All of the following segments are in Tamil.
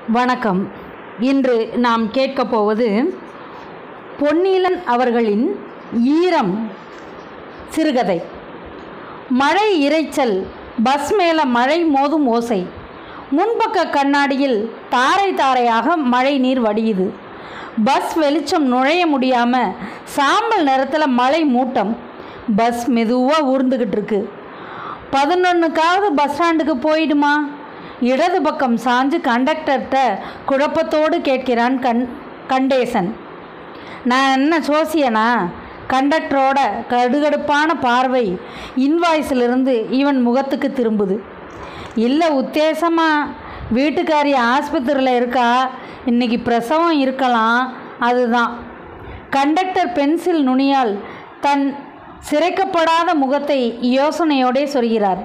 வணக்கம் இன்று நாம் கேட்கப் போவது பொன்னீலன் அவர்களின் ஈரம் சிறுகதை மழை இரைச்சல் பஸ் மேல மழை மோதும் ஓசை முன்பக்க கண்ணாடியில் தாரை தாரையாக மழை நீர் வடியுது பஸ் வெளிச்சம் நுழைய முடியாம சாம்பல் நிறத்தில் மழை மூட்டம் பஸ் மெதுவாக ஊர்ந்துக்கிட்டு இருக்கு பதினொன்றுக்காவது பஸ் ஸ்டாண்டுக்கு போயிடுமா இடது பக்கம் சாஞ்சு கண்டக்டர்கிட்ட குழப்பத்தோடு கேட்கிறான் கண் கண்டேசன் நான் என்ன சோசியனா கண்டக்டரோட கடுகடுப்பான பார்வை இன்வாய்ஸிலிருந்து இவன் முகத்துக்கு திரும்புது இல்லை உத்தேசமாக வீட்டுக்காரி ஆஸ்பத்திரியில் இருக்கா இன்னைக்கு பிரசவம் இருக்கலாம் அதுதான் கண்டக்டர் பென்சில் நுனியால் தன் சிரைக்கப்படாத முகத்தை யோசனையோடே சொல்கிறார்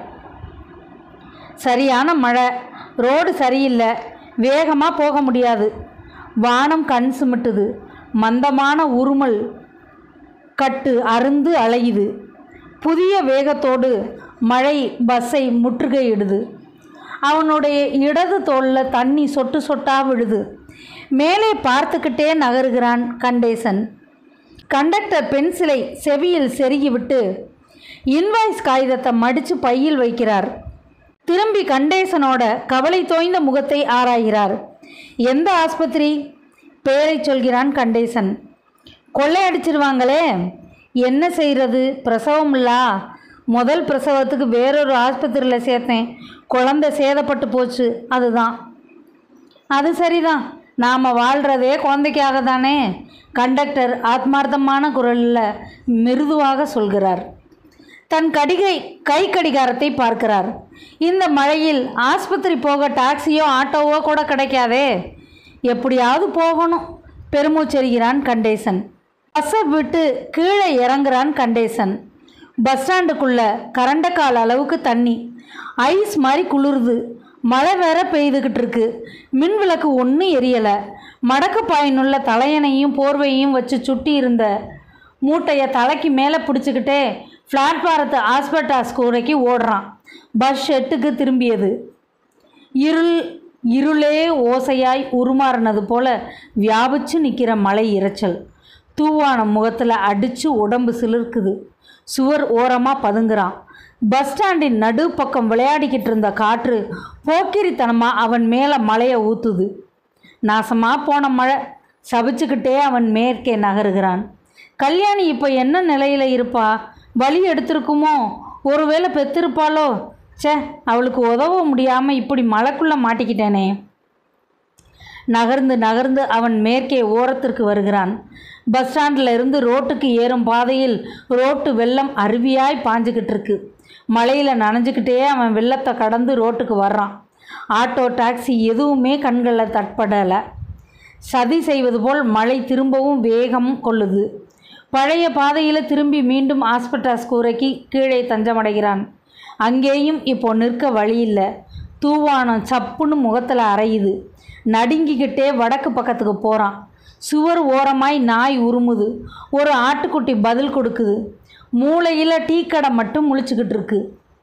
சரியான மழை ரோடு சரியில்லை வேகமாக போக முடியாது வானம் கண் சிமிட்டுது மந்தமான உருமல் கட்டு அருந்து அலையுது புதிய வேகத்தோடு மழை பஸ்ஸை முற்றுகையிடுது அவனுடைய இடது தோளில் தண்ணி சொட்டு சொட்டா விழுது மேலே பார்த்துக்கிட்டே நகருகிறான் கண்டேசன் கண்டக்டர் பென்சிலை செவியில் செருகிவிட்டு இன்வாய்ஸ் காகிதத்தை மடித்து பையில் வைக்கிறார் திரும்பி கண்டேசனோட கவலை தோய்ந்த முகத்தை ஆராய்கிறார் எந்த ஆஸ்பத்திரி பேரை சொல்கிறான் கண்டேசன் கொள்ளையடிச்சிருவாங்களே என்ன செய்கிறது பிரசவம் இல்லா முதல் பிரசவத்துக்கு வேறொரு ஆஸ்பத்திரியில் சேர்த்தேன் குழந்தை சேதப்பட்டு போச்சு அதுதான் அது சரிதான் நாம் வாழ்கிறதே குழந்தைக்காக தானே கண்டக்டர் ஆத்மார்த்தமான குரலில் மிருதுவாக சொல்கிறார் தன் கடிகை கை கடிகாரத்தை பார்க்கிறார் இந்த மழையில் ஆஸ்பத்திரி போக டாக்ஸியோ ஆட்டோவோ கூட கிடைக்காதே எப்படியாவது போகணும் பெருமூச்செறிகிறான் கண்டேசன் பஸ்ஸை விட்டு கீழே இறங்குறான் கண்டேசன் பஸ் ஸ்டாண்டுக்குள்ள கரண்டக்கால் அளவுக்கு தண்ணி ஐஸ் மாதிரி குளிருது மழை வேற பெய்துக்கிட்டு இருக்கு மின் விளக்கு ஒன்றும் எரியலை மடக்கு பாயினுள்ள தலையணையும் போர்வையும் வச்சு சுட்டி இருந்த மூட்டையை தலைக்கு மேலே பிடிச்சிக்கிட்டே பிளாட்பாரத்து ஹாஸ்பிட்டாஸ் கூரைக்கு ஓடுறான் பஸ் ஷெட்டுக்கு திரும்பியது இருள் இருளே ஓசையாய் உருமாறினது போல வியாபிச்சு நிற்கிற மலை இரைச்சல் தூவான முகத்தில் அடித்து உடம்பு சிலிர்க்குது சுவர் ஓரமாக பதுங்குறான் பஸ் ஸ்டாண்டின் நடு பக்கம் விளையாடிக்கிட்டு இருந்த காற்று போக்கிரித்தனமாக அவன் மேலே மழையை ஊற்றுது நாசமாக போன மழை சபிச்சுக்கிட்டே அவன் மேற்கே நகருகிறான் கல்யாணி இப்போ என்ன நிலையில் இருப்பா வலி எடுத்திருக்குமோ ஒருவேளை பெத்திருப்பாளோ ச்சே அவளுக்கு உதவ முடியாமல் இப்படி மழைக்குள்ளே மாட்டிக்கிட்டேனே நகர்ந்து நகர்ந்து அவன் மேற்கே ஓரத்திற்கு வருகிறான் பஸ் ஸ்டாண்டில் இருந்து ரோட்டுக்கு ஏறும் பாதையில் ரோட்டு வெள்ளம் அருவியாய் பாஞ்சுக்கிட்டு இருக்கு மழையில் நனைஞ்சுக்கிட்டே அவன் வெள்ளத்தை கடந்து ரோட்டுக்கு வர்றான் ஆட்டோ டாக்ஸி எதுவுமே கண்களில் தட்படலை சதி செய்வது போல் மழை திரும்பவும் வேகம் கொள்ளுது பழைய பாதையில் திரும்பி மீண்டும் ஹாஸ்பிட்டாஸ் கூரைக்கு கீழே தஞ்சமடைகிறான் அங்கேயும் இப்போ நிற்க வழி இல்லை தூவானம் சப்புன்னு முகத்தில் அரையுது நடுங்கிக்கிட்டே வடக்கு பக்கத்துக்கு போகிறான் சுவர் ஓரமாய் நாய் உருமுது ஒரு ஆட்டுக்குட்டி பதில் கொடுக்குது மூளையில் டீ கடை மட்டும் முழிச்சுக்கிட்டு இருக்கு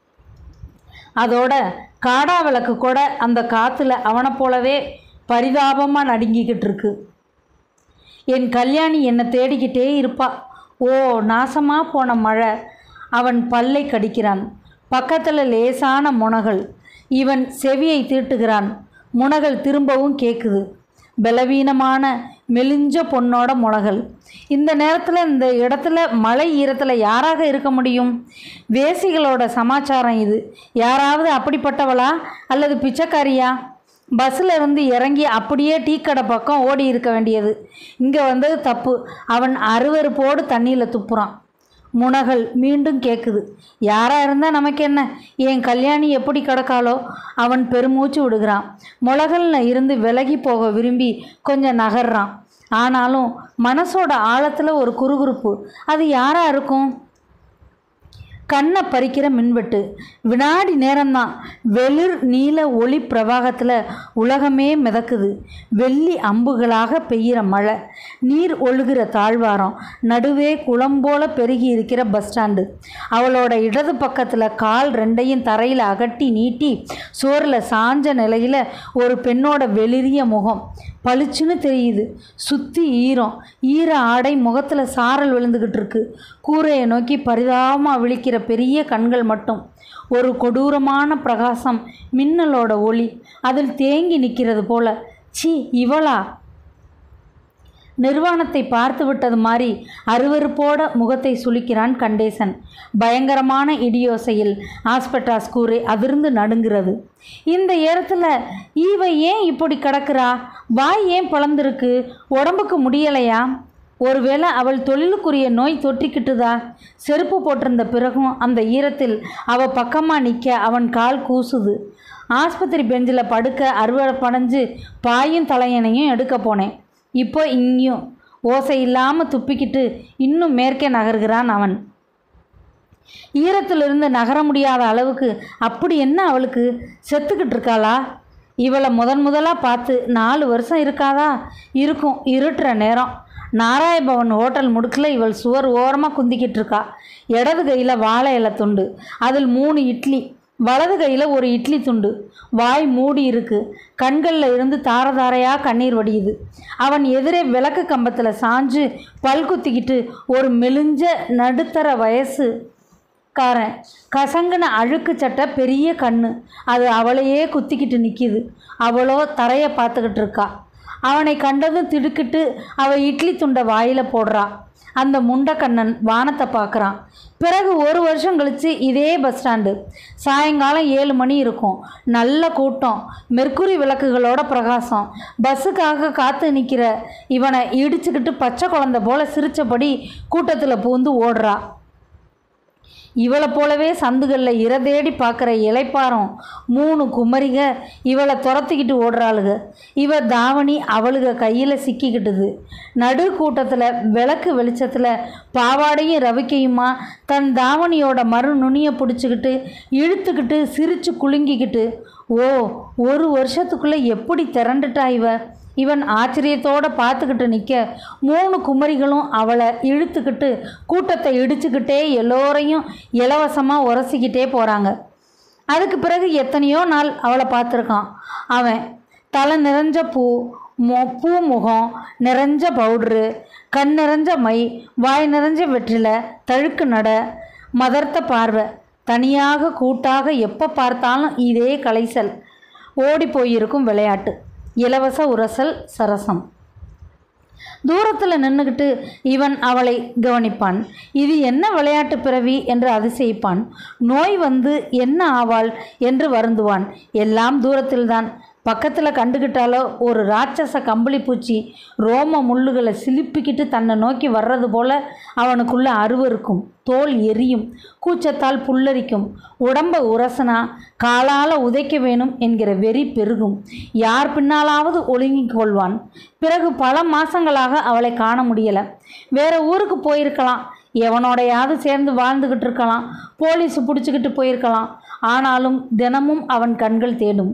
அதோட காடா விளக்கு கூட அந்த காற்றுல அவனை போலவே பரிதாபமாக நடுங்கிக்கிட்டு இருக்கு என் கல்யாணி என்னை தேடிக்கிட்டே இருப்பா ஓ நாசமாக போன மழை அவன் பல்லை கடிக்கிறான் பக்கத்தில் லேசான முனகள் இவன் செவியை தீட்டுகிறான் முனகள் திரும்பவும் கேட்குது பலவீனமான மெலிஞ்ச பொண்ணோட முனகள் இந்த நேரத்தில் இந்த இடத்துல மழை ஈரத்தில் யாராக இருக்க முடியும் வேசிகளோட சமாச்சாரம் இது யாராவது அப்படிப்பட்டவளா அல்லது பிச்சைக்காரியா பஸ்ஸில் இருந்து இறங்கி அப்படியே டீ கடை பக்கம் ஓடி இருக்க வேண்டியது இங்கே வந்தது தப்பு அவன் அருவருப்போடு தண்ணியில் துப்புறான் முனகள் மீண்டும் கேட்குது யாராக இருந்தால் நமக்கு என்ன என் கல்யாணி எப்படி கிடக்காளோ அவன் பெருமூச்சு விடுகிறான் முளகல்ல இருந்து விலகி போக விரும்பி கொஞ்சம் நகர்றான் ஆனாலும் மனசோட ஆழத்தில் ஒரு குறுகுறுப்பு அது யாராக இருக்கும் கண்ணை பறிக்கிற மின்வெட்டு வினாடி நேரம்தான் வெளிர் நீல ஒளி பிரவாகத்தில் உலகமே மிதக்குது வெள்ளி அம்புகளாக பெய்கிற மழை நீர் ஒழுகிற தாழ்வாரம் நடுவே குளம் போல பெருகி இருக்கிற பஸ் ஸ்டாண்டு அவளோட இடது பக்கத்தில் கால் ரெண்டையும் தரையில் அகட்டி நீட்டி சோறில் சாஞ்ச நிலையில் ஒரு பெண்ணோட வெளிரிய முகம் பளிச்சுன்னு தெரியுது சுற்றி ஈரம் ஈர ஆடை முகத்தில் சாரல் விழுந்துக்கிட்டு இருக்கு கூரையை நோக்கி பரிதாபமாக விழிக்கிற பெரிய கண்கள் மட்டும் ஒரு கொடூரமான பிரகாசம் மின்னலோட ஒளி அதில் தேங்கி நிற்கிறது போல சி இவளா நிர்வாணத்தை பார்த்து விட்டது மாதிரி அருவருப்போட முகத்தை சுளிக்கிறான் கண்டேசன் பயங்கரமான இடியோசையில் ஆஸ்பெட்டாஸ் கூரை அதிர்ந்து நடுங்கிறது இந்த இடத்துல ஈவ ஏன் இப்படி கிடக்குறா வாய் ஏன் பிளந்திருக்கு உடம்புக்கு முடியலையா ஒருவேளை அவள் தொழிலுக்குரிய நோய் தொற்றிக்கிட்டுதா செருப்பு போட்டிருந்த பிறகும் அந்த ஈரத்தில் அவ பக்கமாக நிற்க அவன் கால் கூசுது ஆஸ்பத்திரி பெஞ்சில் படுக்க அறுவடை படைஞ்சு பாயும் தலையணையும் எடுக்க போனேன் இப்போ இங்கேயும் ஓசை இல்லாமல் துப்பிக்கிட்டு இன்னும் மேற்கே நகர்கிறான் அவன் ஈரத்திலிருந்து நகர முடியாத அளவுக்கு அப்படி என்ன அவளுக்கு செத்துக்கிட்டு இருக்காளா இவளை முதன் முதலாக பார்த்து நாலு வருஷம் இருக்காதா இருக்கும் இருட்டுற நேரம் நாராயபவன் ஹோட்டல் முடுக்கில் இவள் சுவர் ஓரமாக குந்திக்கிட்டு இருக்கா இடது கையில் வாழை இலை துண்டு அதில் மூணு இட்லி வலது கையில் ஒரு இட்லி துண்டு வாய் மூடி இருக்கு கண்களில் இருந்து தார தாரையாக கண்ணீர் வடியுது அவன் எதிரே விளக்கு கம்பத்தில் சாஞ்சு பல் குத்திக்கிட்டு ஒரு மெலிஞ்ச நடுத்தர வயசு காரன் கசங்கின அழுக்கு சட்டை பெரிய கண்ணு அது அவளையே குத்திக்கிட்டு நிற்கிது அவளோ தரையை பார்த்துக்கிட்டு இருக்கா அவனை கண்டதும் திடுக்கிட்டு அவ இட்லி துண்டை வாயில் போடுறா அந்த முண்டக்கண்ணன் வானத்தை பார்க்குறான் பிறகு ஒரு வருஷம் கழித்து இதே பஸ் ஸ்டாண்டு சாயங்காலம் ஏழு மணி இருக்கும் நல்ல கூட்டம் மெர்க்குரி விளக்குகளோட பிரகாசம் பஸ்ஸுக்காக காத்து நிற்கிற இவனை இடிச்சுக்கிட்டு பச்சை குழந்தை போல சிரிச்சபடி கூட்டத்தில் பூந்து ஓடுறா இவளை போலவே சந்துகளில் இர தேடி பார்க்குற இலைப்பாரம் மூணு குமரிக இவளை துரத்திக்கிட்டு ஓடுறாளுக இவ தாவணி அவளுக கையில் சிக்கிக்கிட்டுது நடு கூட்டத்தில் விளக்கு வெளிச்சத்தில் பாவாடையும் ரவிக்கையுமா தன் தாவணியோட மறு நுனியை பிடிச்சிக்கிட்டு இழுத்துக்கிட்டு சிரித்து குலுங்கிக்கிட்டு ஓ ஒரு வருஷத்துக்குள்ளே எப்படி திரண்டுட்டா இவ இவன் ஆச்சரியத்தோட பார்த்துக்கிட்டு நிற்க மூணு குமரிகளும் அவளை இழுத்துக்கிட்டு கூட்டத்தை இடிச்சுக்கிட்டே எல்லோரையும் இலவசமாக உரசிக்கிட்டே போகிறாங்க அதுக்கு பிறகு எத்தனையோ நாள் அவளை பார்த்துருக்கான் அவன் தலை நிறைஞ்ச பூ மொ பூ முகம் நிறைஞ்ச பவுட்ரு கண் நிறைஞ்ச மை வாய் நிறைஞ்ச வெற்றிலை தழுக்கு நட மதர்த்த பார்வை தனியாக கூட்டாக எப்போ பார்த்தாலும் இதே கலைசல் ஓடி போயிருக்கும் விளையாட்டு இலவச உரசல் சரசம் தூரத்தில் நின்றுக்கிட்டு இவன் அவளை கவனிப்பான் இது என்ன விளையாட்டு பிறவி என்று அதிசயிப்பான் நோய் வந்து என்ன ஆவாள் என்று வருந்துவான் எல்லாம் தூரத்தில்தான் பக்கத்தில் கண்டுக்கிட்டாலோ ஒரு ராட்சச கம்பளி பூச்சி ரோம முள்ளுகளை சிலிப்பிக்கிட்டு தன்னை நோக்கி வர்றது போல அவனுக்குள்ள அருவருக்கும் தோல் எரியும் கூச்சத்தால் புல்லரிக்கும் உடம்ப உரசனா காலால் உதைக்க வேணும் என்கிற வெறி பெருகும் யார் பின்னாலாவது ஒழுங்கிக் கொள்வான் பிறகு பல மாசங்களாக அவளை காண முடியலை வேற ஊருக்கு போயிருக்கலாம் எவனோடையாவது சேர்ந்து வாழ்ந்துக்கிட்டு இருக்கலாம் போலீஸ் பிடிச்சிக்கிட்டு போயிருக்கலாம் ஆனாலும் தினமும் அவன் கண்கள் தேடும்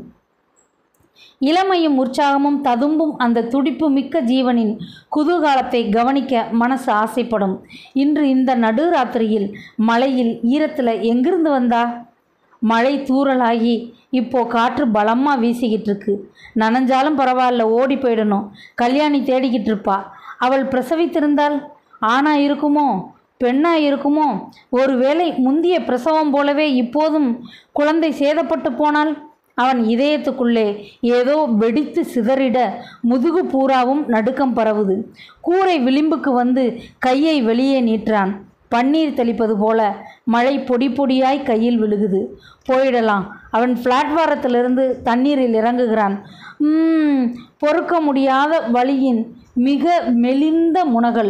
இளமையும் உற்சாகமும் ததும்பும் அந்த துடிப்பு மிக்க ஜீவனின் குதூகாலத்தை கவனிக்க மனசு ஆசைப்படும் இன்று இந்த நடுராத்திரியில் மழையில் ஈரத்தில் எங்கிருந்து வந்தா மழை தூறலாகி இப்போ காற்று பலமாக வீசிக்கிட்டு இருக்கு நனைஞ்சாலும் பரவாயில்ல ஓடி போயிடணும் கல்யாணி தேடிக்கிட்டு இருப்பா அவள் பிரசவித்திருந்தால் ஆணா இருக்குமோ பெண்ணா இருக்குமோ ஒருவேளை முந்திய பிரசவம் போலவே இப்போதும் குழந்தை சேதப்பட்டு போனால் அவன் இதயத்துக்குள்ளே ஏதோ வெடித்து சிதறிட முதுகு பூராவும் நடுக்கம் பரவுது கூரை விளிம்புக்கு வந்து கையை வெளியே நீட்டுறான் பன்னீர் தெளிப்பது போல மழை பொடி பொடியாய் கையில் விழுகுது போயிடலாம் அவன் பிளாட்பாரத்திலிருந்து தண்ணீரில் இறங்குகிறான் "ம்ம், பொறுக்க முடியாத வலியின் மிக மெலிந்த முனகல்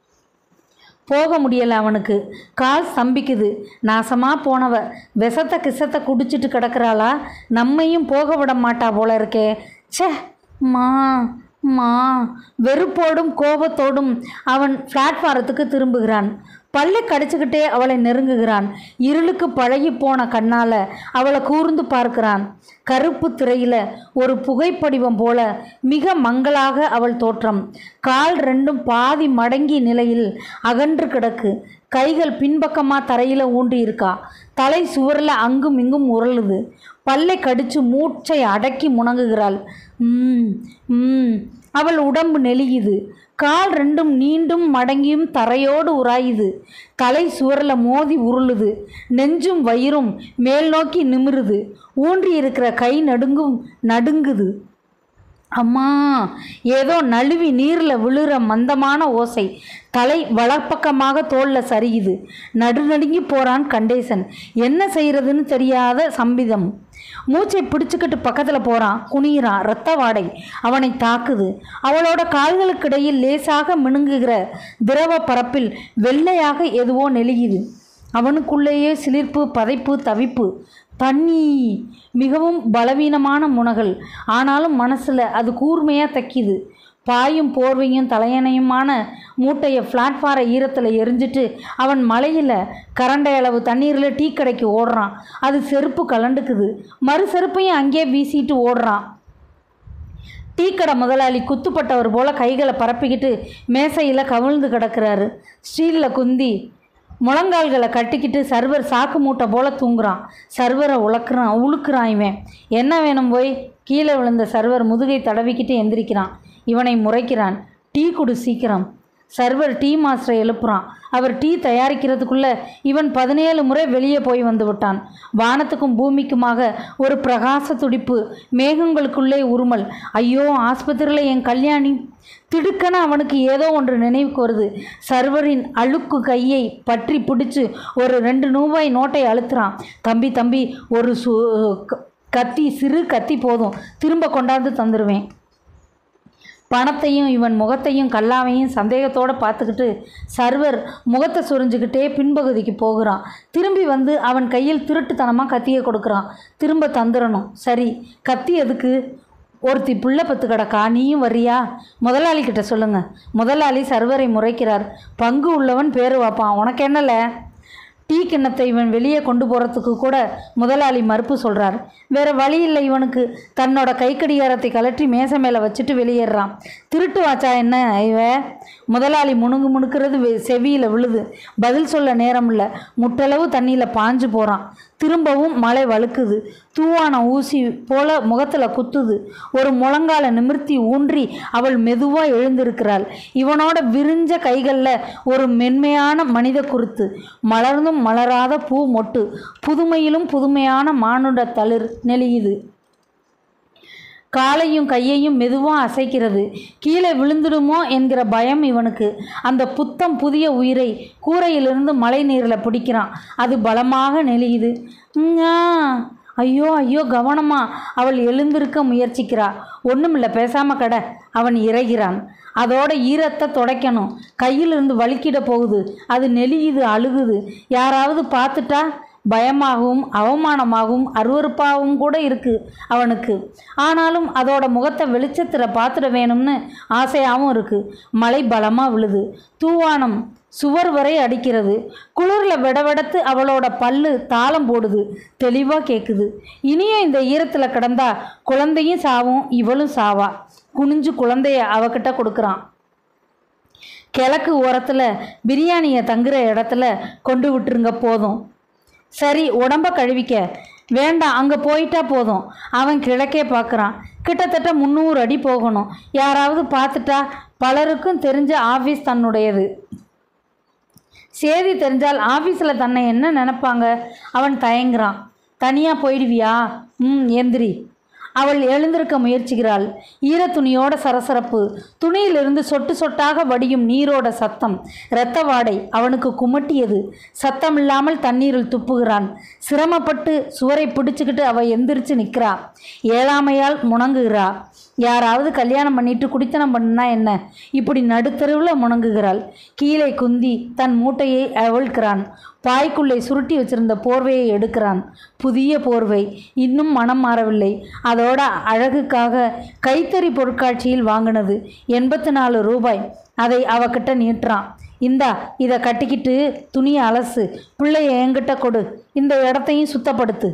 போக முடியலை அவனுக்கு கால் சம்பிக்குது நாசமாக போனவ விஷத்தை கிசத்தை குடிச்சிட்டு கிடக்குறாளா நம்மையும் போக விட மாட்டா போல இருக்கே ச்சே மா மா வெறுப்போடும் கோபத்தோடும் அவன் பிளாட்பாரத்துக்கு திரும்புகிறான் பல்லை கடிச்சுக்கிட்டே அவளை நெருங்குகிறான் இருளுக்கு பழகி போன கண்ணால அவளை கூர்ந்து பார்க்கிறான் கருப்பு திரையில ஒரு புகைப்படிவம் போல மிக மங்களாக அவள் தோற்றம் கால் ரெண்டும் பாதி மடங்கி நிலையில் அகன்று கிடக்கு கைகள் பின்பக்கமா தரையில ஊன்றி இருக்கா தலை சுவரில் அங்கும் இங்கும் உருளுது பல்லை கடிச்சு மூச்சை அடக்கி முணங்குகிறாள் ம் ம் அவள் உடம்பு நெளியுது கால் ரெண்டும் நீண்டும் மடங்கியும் தரையோடு உராயுது தலை சுவரில் மோதி உருளுது நெஞ்சும் வயிறும் மேல் நோக்கி நிமிருது ஊன்றி இருக்கிற கை நடுங்கும் நடுங்குது அம்மா ஏதோ நழுவி நீரில் விழுற மந்தமான ஓசை தலை வலப்பக்கமாக தோளில் சரியுது நடுநடுங்கி போறான் கண்டேசன் என்ன செய்யறதுன்னு தெரியாத சம்பிதம் மூச்சை பிடிச்சுக்கிட்டு பக்கத்தில் போகிறான் குனிகிறான் ரத்த வாடை அவனை தாக்குது அவளோட கால்களுக்கிடையில் லேசாக மினுங்குகிற திரவ பரப்பில் வெள்ளையாக எதுவோ நெளியுது அவனுக்குள்ளேயே சிலிர்ப்பு பதைப்பு தவிப்பு தண்ணி மிகவும் பலவீனமான முனகல் ஆனாலும் மனசில் அது கூர்மையாக தைக்கிது பாயும் போர்வையும் தலையணையுமான மூட்டையை பிளாட்ஃபார ஈரத்தில் எரிஞ்சிட்டு அவன் மலையில் கரண்டை அளவு தண்ணீரில் டீ கடைக்கு ஓடுறான் அது செருப்பு கலண்டுக்குது மறு செருப்பையும் அங்கேயே வீசிட்டு ஓடுறான் டீ கடை முதலாளி குத்துப்பட்டவர் போல கைகளை பரப்பிக்கிட்டு மேசையில் கவிழ்ந்து கிடக்கிறாரு ஸ்டீலில் குந்தி முழங்கால்களை கட்டிக்கிட்டு சர்வர் சாக்கு மூட்டை போல தூங்குறான் சர்வரை உழக்கிறான் உழுக்கிறான் இவன் என்ன வேணும் போய் கீழே விழுந்த சர்வர் முதுகை தடவிக்கிட்டு எந்திரிக்கிறான் இவனை முறைக்கிறான் டீ குடு சீக்கிரம் சர்வர் டீ மாஸ்டரை எழுப்புறான் அவர் டீ தயாரிக்கிறதுக்குள்ள இவன் பதினேழு முறை வெளியே போய் வந்து விட்டான் வானத்துக்கும் பூமிக்குமாக ஒரு பிரகாச துடிப்பு மேகங்களுக்குள்ளே உருமல் ஐயோ ஆஸ்பத்திரியில் என் கல்யாணி திடுக்கன அவனுக்கு ஏதோ ஒன்று நினைவுக்கு வருது சர்வரின் அழுக்கு கையை பற்றி பிடிச்சு ஒரு ரெண்டு ரூபாய் நோட்டை அழுத்துறான் தம்பி தம்பி ஒரு சு க- கத்தி சிறு கத்தி போதும் திரும்ப கொண்டாந்து தந்துடுவேன் பணத்தையும் இவன் முகத்தையும் கல்லாவையும் சந்தேகத்தோடு பார்த்துக்கிட்டு சர்வர் முகத்தை சுரிஞ்சுக்கிட்டே பின்பகுதிக்கு போகிறான் திரும்பி வந்து அவன் கையில் திருட்டுத்தனமாக கத்தியை கொடுக்குறான் திரும்ப தந்துடணும் சரி கத்தி எதுக்கு ஒருத்தி புள்ள பத்து கிடக்கா நீயும் வர்றியா முதலாளி கிட்ட சொல்லுங்க முதலாளி சர்வரை முறைக்கிறார் பங்கு உள்ளவன் பேர் வைப்பான் உனக்கு என்னல டீ கிண்ணத்தை இவன் வெளியே கொண்டு போகிறதுக்கு கூட முதலாளி மறுப்பு சொல்கிறார் வேற வழி இல்லை இவனுக்கு தன்னோட கைக்கடிகாரத்தை கலற்றி மேசை மேலே வச்சுட்டு வெளியேறான் திருட்டு வாச்சா என்ன இவ முதலாளி முணுங்கு முணுக்கிறது வெ- செவியில விழுது பதில் சொல்ல நேரம் இல்லை முட்டளவு தண்ணியில் பாஞ்சு போகிறான் திரும்பவும் மழை வழுக்குது தூவான ஊசி போல முகத்தில் குத்துது ஒரு முழங்கால நிமிர்த்தி ஊன்றி அவள் மெதுவாக எழுந்திருக்கிறாள் இவனோட விரிஞ்ச கைகளில் ஒரு மென்மையான மனித குருத்து மலர்ந்தும் மலராத பூ மொட்டு புதுமையிலும் புதுமையான மானுட தளிர் நெளியுது காலையும் கையையும் மெதுவாக அசைக்கிறது கீழே விழுந்துடுமோ என்கிற பயம் இவனுக்கு அந்த புத்தம் புதிய உயிரை கூரையிலிருந்து மழை நீரில் பிடிக்கிறான் அது பலமாக நெளியுது ஞா. ஐயோ ஐயோ கவனமா அவள் எழுந்திருக்க முயற்சிக்கிறா ஒன்றுமில்ல பேசாம கட அவன் இறைகிறான் அதோட ஈரத்தை துடைக்கணும் கையிலிருந்து வலிக்கிட போகுது அது நெளியுது அழுகுது யாராவது பார்த்துட்டா பயமாகவும் அவமானமாகவும் அருவருப்பாகவும் கூட இருக்கு அவனுக்கு ஆனாலும் அதோட முகத்தை வெளிச்சத்தில் பார்த்துட வேணும்னு ஆசையாகவும் இருக்கு மழை பலமாக விழுது தூவானம் சுவர் வரை அடிக்கிறது குளிரில் விடவெடத்து அவளோட பல்லு தாளம் போடுது தெளிவாக கேட்குது இனியும் இந்த ஈரத்தில் கிடந்தா குழந்தையும் சாவும் இவளும் சாவா குனிஞ்சு குழந்தைய அவகிட்ட கொடுக்குறான் கிழக்கு ஓரத்தில் பிரியாணியை தங்குற இடத்துல கொண்டு விட்டுருங்க போதும் சரி உடம்ப கழுவிக்க வேண்டாம் அங்கே போயிட்டா போதும் அவன் கிழக்கே பார்க்குறான் கிட்டத்தட்ட முந்நூறு அடி போகணும் யாராவது பார்த்துட்டா பலருக்கும் தெரிஞ்ச ஆஃபீஸ் தன்னுடையது சேதி தெரிஞ்சால் ஆஃபீஸில் தன்னை என்ன நினைப்பாங்க அவன் தயங்குறான் தனியாக போயிடுவியா ம் எந்திரி அவள் எழுந்திருக்க முயற்சிக்கிறாள் ஈரத்துணியோட சரசரப்பு துணியிலிருந்து சொட்டு சொட்டாக வடியும் நீரோட சத்தம் இரத்த வாடை அவனுக்கு குமட்டியது சத்தமில்லாமல் தண்ணீரில் துப்புகிறான் சிரமப்பட்டு சுவரை பிடிச்சுக்கிட்டு அவ எந்திரிச்சு நிற்கிறா ஏழாமையால் முணங்குகிறா யாராவது கல்யாணம் பண்ணிட்டு குடித்தனம் பண்ணுனா என்ன இப்படி நடுத்தருவில் முணங்குகிறாள் கீழே குந்தி தன் மூட்டையை அவிழ்க்கிறான் பாய்க்குள்ளே சுருட்டி வச்சிருந்த போர்வையை எடுக்கிறான் புதிய போர்வை இன்னும் மனம் மாறவில்லை அதோட அழகுக்காக கைத்தறி பொருட்காட்சியில் வாங்கினது எண்பத்தி நாலு ரூபாய் அதை அவகிட்ட நீட்டுறான் இந்தா இதை கட்டிக்கிட்டு துணியை அலசு பிள்ளைய என்கிட்ட கொடு இந்த இடத்தையும் சுத்தப்படுத்து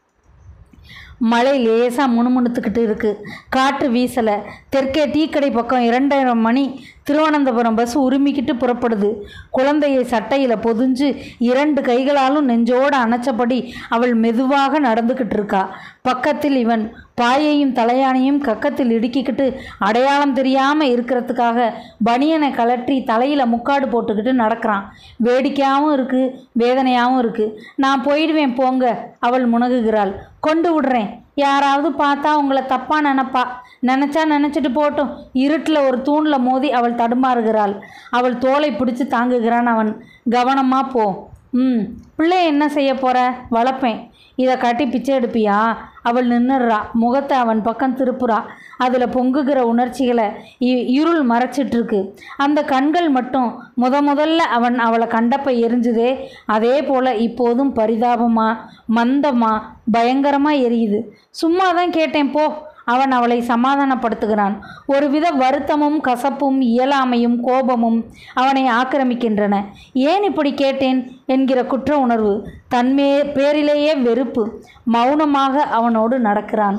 மழை லேசாக முணுமுணுத்துக்கிட்டு இருக்கு காற்று வீசலை தெற்கே டீக்கடை பக்கம் இரண்டாயிரம் மணி திருவனந்தபுரம் பஸ் உருமிக்கிட்டு புறப்படுது குழந்தையை சட்டையில் பொதிஞ்சு இரண்டு கைகளாலும் நெஞ்சோடு அணைச்சபடி அவள் மெதுவாக நடந்துக்கிட்டு இருக்கா பக்கத்தில் இவன் பாயையும் தலையானையும் கக்கத்தில் இடுக்கிக்கிட்டு அடையாளம் தெரியாமல் இருக்கிறதுக்காக பனியனை கலற்றி தலையில் முக்காடு போட்டுக்கிட்டு நடக்கிறான் வேடிக்கையாகவும் இருக்குது வேதனையாகவும் இருக்குது நான் போயிடுவேன் போங்க அவள் முனகுகிறாள் கொண்டு விடுறேன் யாராவது பார்த்தா உங்களை தப்பாக நினப்பா நினச்சா நினச்சிட்டு போட்டும் இருட்டில் ஒரு தூணில் மோதி அவள் தடுமாறுகிறாள் அவள் தோலை பிடிச்சு தாங்குகிறான் அவன் கவனமாக போ ம் பிள்ளைய என்ன செய்ய போற வளர்ப்பேன் இதை கட்டி பிச்சை எடுப்பியா அவள் நின்னுடுறா முகத்தை அவன் பக்கம் திருப்புறா அதில் பொங்குகிற உணர்ச்சிகளை இ- இருள் மறைச்சிட்ருக்கு அந்த கண்கள் மட்டும் முத முதல்ல அவன் அவளை கண்டப்ப எரிஞ்சுதே அதே போல் இப்போதும் பரிதாபமா மந்தமா பயங்கரமாக எரியுது சும்மா தான் கேட்டேன் போ அவன் அவளை சமாதானப்படுத்துகிறான் ஒருவித வருத்தமும் கசப்பும் இயலாமையும் கோபமும் அவனை ஆக்கிரமிக்கின்றன ஏன் இப்படி கேட்டேன் என்கிற குற்ற உணர்வு தன்மே பேரிலேயே வெறுப்பு மௌனமாக அவனோடு நடக்கிறான்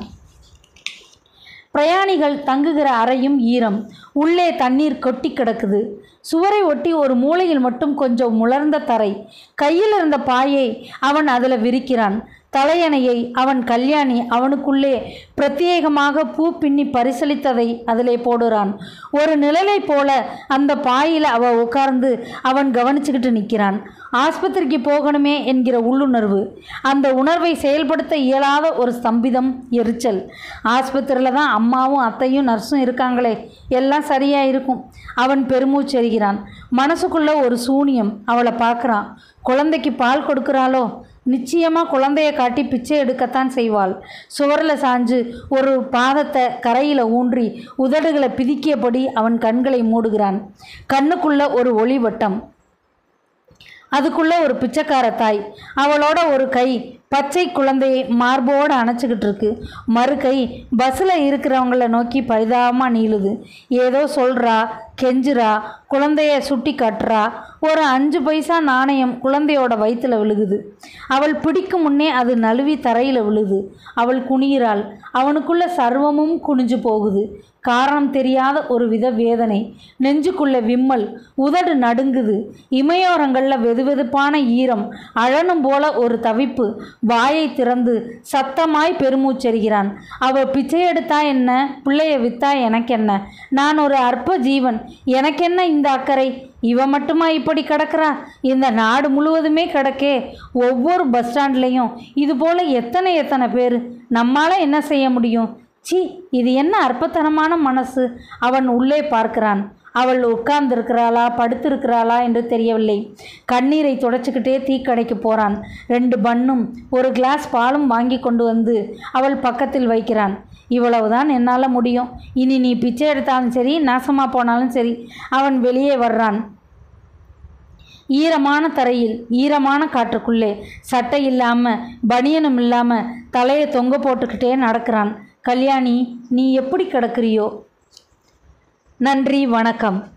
பிரயாணிகள் தங்குகிற அறையும் ஈரம் உள்ளே தண்ணீர் கொட்டி கிடக்குது சுவரை ஒட்டி ஒரு மூலையில் மட்டும் கொஞ்சம் முளர்ந்த தரை கையில் இருந்த பாயை அவன் அதில் விரிக்கிறான் தலையணையை அவன் கல்யாணி அவனுக்குள்ளே பிரத்யேகமாக பூ பின்னி பரிசளித்ததை அதிலே போடுறான் ஒரு நிழலை போல அந்த பாயில் அவ உட்கார்ந்து அவன் கவனிச்சுக்கிட்டு நிற்கிறான் ஆஸ்பத்திரிக்கு போகணுமே என்கிற உள்ளுணர்வு அந்த உணர்வை செயல்படுத்த இயலாத ஒரு ஸ்தம்பிதம் எரிச்சல் ஆஸ்பத்திரியில் தான் அம்மாவும் அத்தையும் நர்ஸும் இருக்காங்களே எல்லாம் சரியா இருக்கும் அவன் பெருமூச்செறிகிறான் மனசுக்குள்ள ஒரு சூனியம் அவளை பார்க்குறான் குழந்தைக்கு பால் கொடுக்குறாளோ நிச்சயமாக குழந்தைய காட்டி பிச்சை எடுக்கத்தான் செய்வாள் சுவரில் சாஞ்சு ஒரு பாதத்தை கரையில் ஊன்றி உதடுகளை பிதிக்கியபடி அவன் கண்களை மூடுகிறான் கண்ணுக்குள்ள ஒரு ஒளிவட்டம் அதுக்குள்ள ஒரு பிச்சைக்கார தாய் அவளோட ஒரு கை பச்சை குழந்தையை மார்போடு அணைச்சிக்கிட்டு இருக்கு மறு கை பஸ்ஸில் இருக்கிறவங்கள நோக்கி பரிதாபமாக நீளுது ஏதோ சொல்கிறா கெஞ்சுறா குழந்தைய சுட்டி காட்டுறா ஒரு அஞ்சு பைசா நாணயம் குழந்தையோட வயித்துல விழுகுது அவள் பிடிக்கும் முன்னே அது நழுவி தரையில் விழுது அவள் குனிகிறாள் அவனுக்குள்ள சர்வமும் குனிஞ்சு போகுது காரணம் தெரியாத ஒரு வித வேதனை நெஞ்சுக்குள்ள விம்மல் உதடு நடுங்குது இமையோரங்களில் வெதுவெதுப்பான ஈரம் அழனும் போல ஒரு தவிப்பு வாயை திறந்து சத்தமாய் பெருமூச்செறிகிறான் அவ பிச்சை எடுத்தா என்ன பிள்ளைய வித்தா எனக்கென்ன நான் ஒரு அற்ப ஜீவன் எனக்கென்ன இந்த அக்கறை இவ மட்டுமா இப்படி கிடக்கிறா இந்த நாடு முழுவதுமே கிடக்கே ஒவ்வொரு பஸ் ஸ்டாண்ட்லேயும் இது போல எத்தனை எத்தனை பேர் நம்மால என்ன செய்ய முடியும் சி இது என்ன அற்பத்தனமான மனசு அவன் உள்ளே பார்க்கிறான் அவள் உட்கார்ந்திருக்கிறாளா படுத்திருக்கிறாளா என்று தெரியவில்லை கண்ணீரை துடைச்சிக்கிட்டே தீக்கடைக்கு போறான் ரெண்டு பன்னும் ஒரு கிளாஸ் பாலும் வாங்கி கொண்டு வந்து அவள் பக்கத்தில் வைக்கிறான் இவ்வளவுதான் என்னால் முடியும் இனி நீ பிச்சை எடுத்தாலும் சரி நாசமாக போனாலும் சரி அவன் வெளியே வர்றான் ஈரமான தரையில் ஈரமான காற்றுக்குள்ளே சட்டை இல்லாமல் பனியனும் இல்லாமல் தலையை தொங்க போட்டுக்கிட்டே நடக்கிறான் கல்யாணி நீ எப்படி கிடக்குறியோ நன்றி வணக்கம்